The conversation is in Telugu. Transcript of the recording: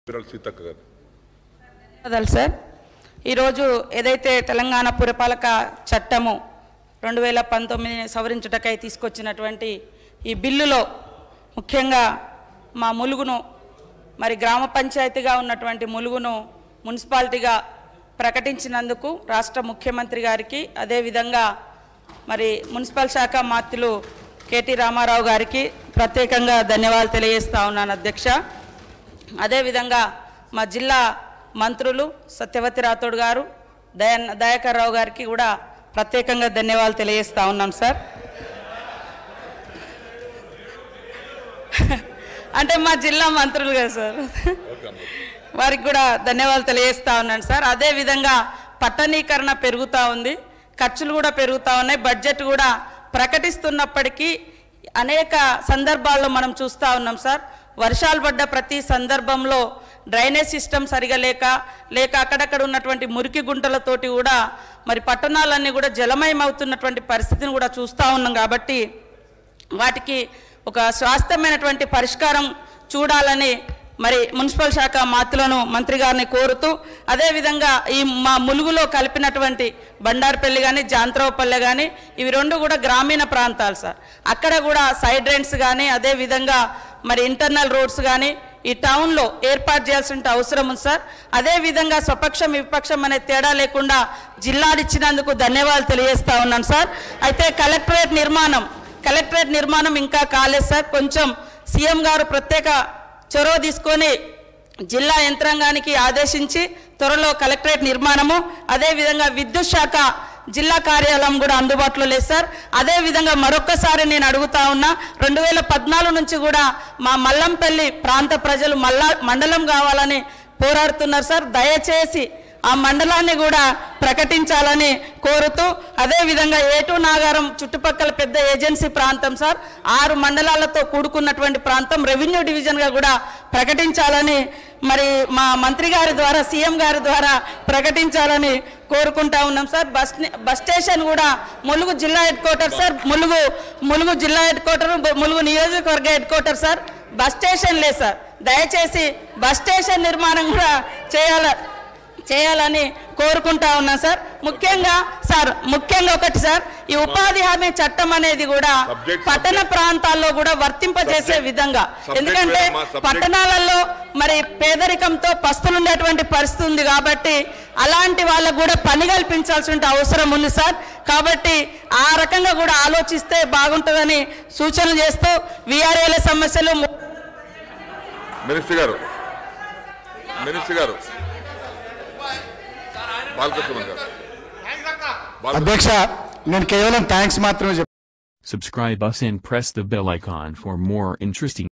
విరాల్ సీతక్క గారు ధన్యవాదాలు సార్ ఈరోజు ఏదైతే తెలంగాణ పురపాలక చట్టము రెండు వేల పంతొమ్మిది సవరించుటకై తీసుకొచ్చినటువంటి ఈ బిల్లులో ముఖ్యంగా మా ములుగును మరి గ్రామ పంచాయతీగా ఉన్నటువంటి ములుగును మున్సిపాలిటీగా ప్రకటించినందుకు రాష్ట్ర ముఖ్యమంత్రి గారికి అదేవిధంగా మరి మున్సిపల్ శాఖ మాత్రులు కేటీ రామారావు గారికి ప్రత్యేకంగా ధన్యవాదాలు తెలియజేస్తా ఉన్నాను అధ్యక్ష అదేవిధంగా మా జిల్లా మంత్రులు సత్యవతి రాథోడ్ గారు దయా దయాకర్ రావు గారికి కూడా ప్రత్యేకంగా ధన్యవాదాలు తెలియజేస్తా ఉన్నాం సార్ అంటే మా జిల్లా మంత్రులు కదా సార్ ఓకే అమ్మ వారికి కూడా ధన్యవాదాలు తెలియజేస్తా ఉన్నాను సార్ అదేవిధంగా పట్టణీకరణ పెరుగుతూ ఉంది ఖర్చులు కూడా పెరుగుతూ ఉన్నాయి బడ్జెట్ కూడా ప్రకటిస్తున్నప్పటికీ అనేక సందర్భాల్లో మనం చూస్తూ ఉన్నాం సార్ వర్షాలు పడ్డ ప్రతి సందర్భంలో డ్రైనేజ్ సిస్టమ్ సరిగా లేక లేక అక్కడక్కడ ఉన్నటువంటి మురికి గుంటలతోటి కూడా మరి పట్టణాలన్నీ కూడా జలమయం అవుతున్నటువంటి పరిస్థితిని కూడా చూస్తూ ఉన్నాం కాబట్టి వాటికి ఒక స్వాస్థ్యమైనటువంటి పరిష్కారం చూడాలని మరి మున్సిపల్ శాఖ మాతులను మంత్రి గారిని కోరుతూ అదేవిధంగా ఈ మా ములుగులో కలిపినటువంటి బండార్పల్లి కానీ జాంత్రవపల్లె కానీ ఇవి రెండు కూడా గ్రామీణ ప్రాంతాలు సార్ అక్కడ కూడా సైడ్ రెంట్స్ కానీ అదేవిధంగా మరి ఇంటర్నల్ రోడ్స్ కానీ ఈ టౌన్లో ఏర్పాటు చేయాల్సిన అవసరం ఉంది సార్ అదేవిధంగా స్వపక్షం విపక్షం అనే తేడా లేకుండా జిల్లాడిచ్చినందుకు ధన్యవాదాలు తెలియజేస్తా ఉన్నాను సార్ అయితే కలెక్టరేట్ నిర్మాణం కలెక్టరేట్ నిర్మాణం ఇంకా కాలేదు సార్ కొంచెం సీఎం గారు ప్రత్యేక చొరవ తీసుకొని జిల్లా యంత్రాంగానికి ఆదేశించి త్వరలో కలెక్టరేట్ నిర్మాణము అదేవిధంగా విద్యుత్ శాఖ జిల్లా కార్యాలయం కూడా అందుబాటులో లేదు సార్ అదేవిధంగా మరొక్కసారి నేను అడుగుతా ఉన్నా రెండు వేల పద్నాలుగు నుంచి కూడా మా మల్లంపల్లి ప్రాంత ప్రజలు మల్లా మండలం కావాలని పోరాడుతున్నారు సార్ దయచేసి ఆ మండలాన్ని కూడా ప్రకటించాలని కోరుతూ అదేవిధంగా ఏటూ నాగారం చుట్టుపక్కల పెద్ద ఏజెన్సీ ప్రాంతం సార్ ఆరు మండలాలతో కూడుకున్నటువంటి ప్రాంతం రెవెన్యూ డివిజన్గా కూడా ప్రకటించాలని మరి మా మంత్రి గారి ద్వారా సీఎం గారి ద్వారా ప్రకటించాలని కోరుకుంటా ఉన్నాం సార్ బస్ ని- బస్ స్టేషన్ కూడా ములుగు జిల్లా head quarter sir Mulugu Mulugu జిల్లా హెడ్ క్వార్టర్ ములుగు నియోజకవర్గ head quarter sir bus station లేదు సార్ దయచేసి బస్ స్టేషన్ నిర్మాణం కూడా చేయాల చేయాలని కోరుకుంటా ఉన్నా సార్ ముఖ్యంగా సార్ ముఖ్యంగా ఒకటి సార్ ఈ ఉపాధి హామీ చట్టం అనేది కూడా Subject, పట్టణ ప్రాంతాల్లో కూడా వర్తింపజేసే Subject. విధంగా Subject ఎందుకంటే వేరమ్మా, subject. పట్టణాలలో మరి పేదరికంతో పస్తులు ఉండేటువంటి పరిస్థితి ఉంది కాబట్టి అలాంటి వాళ్ళకు కూడా పని కల్పించాల్సిన అవసరం ఉంది సార్ కాబట్టి ఆ రకంగా కూడా ఆలోచిస్తే బాగుంటుందని సూచనలు చేస్తూ వీఆర్ఏల సమస్యలు ము- మినిస్టర్ గారు మినిస్టర్ గారు బాలకృష్ణ గారు బాలకృష్ణ అధ్యక్ష నేను కేవలం థ్యాంక్స్ మాత్రమే చెప్తాను Subscribe us and press the bell icon for more interesting